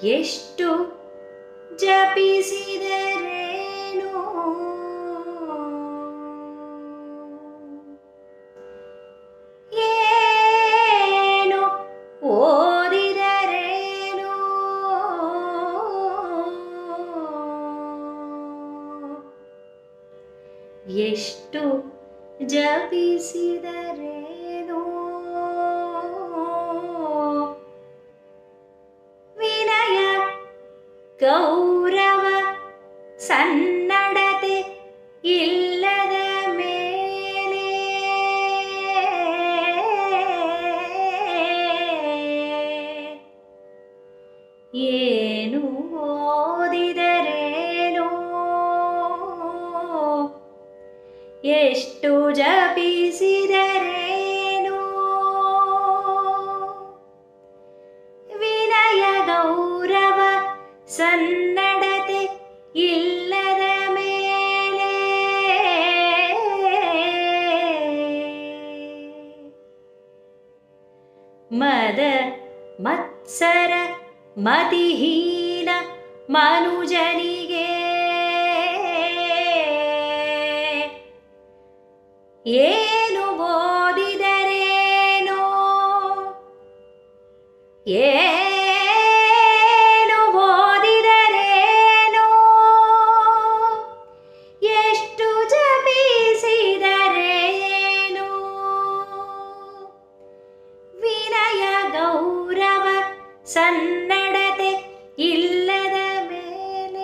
ಎಷ್ಟು ಜಪಿಸಿದರೇನು ಏನು ಓದಿದರೇನು ಎಷ್ಟು ಜಪಿಸಿದರೇನು ವಿನಯ ಗೌರವ ಸನ್ನಡತೆ ಇಲ್ಲದ ಮೇಲೆ ಏನು ಓದಿದರೇನೋ ಎಷ್ಟು ಜಪಿಸಿದರೇನೋ ವಿನಯ ಗೌರವ ಸನ್ನಡತೆ ಇಲ್ಲದ ಮೇಲೆ ಮದ ಮತ್ಸರ ಮತಿಹೀನ ಮನುಜನಿಗೆ ಏನು ಓದಿದರೇನೋ ಏನು ಓದಿದರೇನೋ ಎಷ್ಟು ಜಪಿಸಿದರೇನೋ ವಿನಯ ಗೌರವ ಸನ್ನಡತೆ ಇಲ್ಲದ ಮೇಲೆ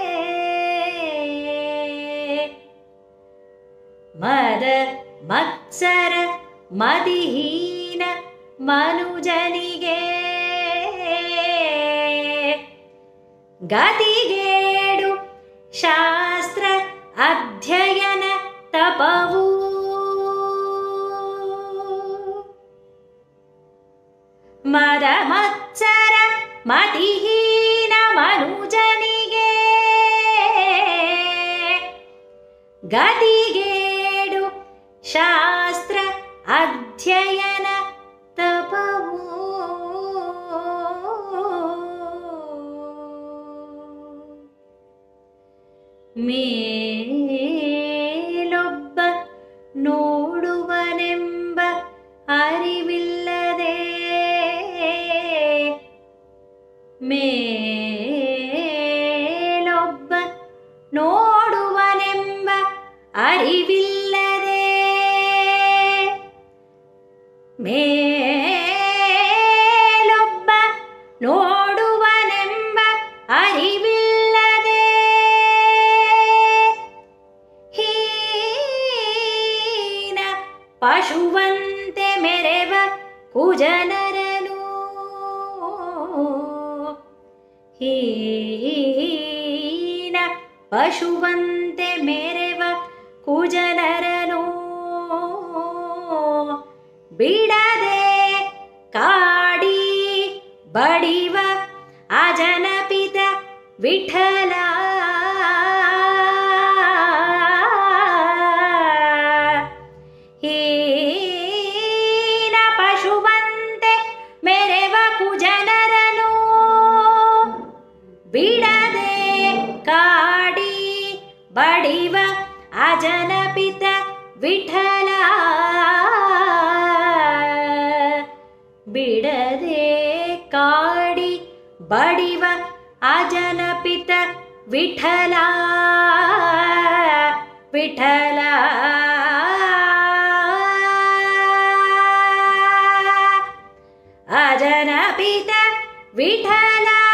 ಮದ ಮತ್ಸರ ಮದಿಹೀನ ಮನುಜನಿಗೆ ಗತಿಗೇಡು ಶಾಸ್ತ್ರ ಅಧ್ಯಯನ ತಪವು ಮದ ಮತ್ಸರ ಮತಿಹೀನ ಮನುಜನಿಗೆ ಗತಿಗೇಡು ಶಾಸ್ತ್ರ ಅಧ್ಯಯನ ತಪವು ಮೇಲೊಬ್ಬ ನೋಡುವನೆಂಬ ಅರಿವಿಲ್ಲದೆ ಮೇಲೊಬ್ಬ ನೋಡುವನೆಂಬ ಅರಿವಿಲ್ಲದೆ ಮೇಲೊಬ್ಬ ನೋಡುವನೆಂಬ ಅರಿವಿಲ್ಲದೆ ಹೀನ ಪಶುವಂತೆ ಮೆರೆವ ಕುಜನರನು ಹೀನ ಪಶುವಂತೆ ಮೆರೆವ ಕುಜನರನು ಬಿಡದೆ ಕಾಡಿ ಬಡಿವ ಅಜನಪಿತ ವಿಠಲ ಹೀನ ಪಶುವಂತೆ ಮೆರೆವ ಕುಜನರನು ಬಿಡದೆ ಕಾಡಿ ಬಡಿವ ಅಜನಪಿತ ವಿಠಲ ಬಿಡದೆ ಕಾಡಿ ಬಡಿವ ಅಜನಪಿತ ವಿಠಲ ವಿಠಲ ಅಜನಪಿತ ವಿಠಲ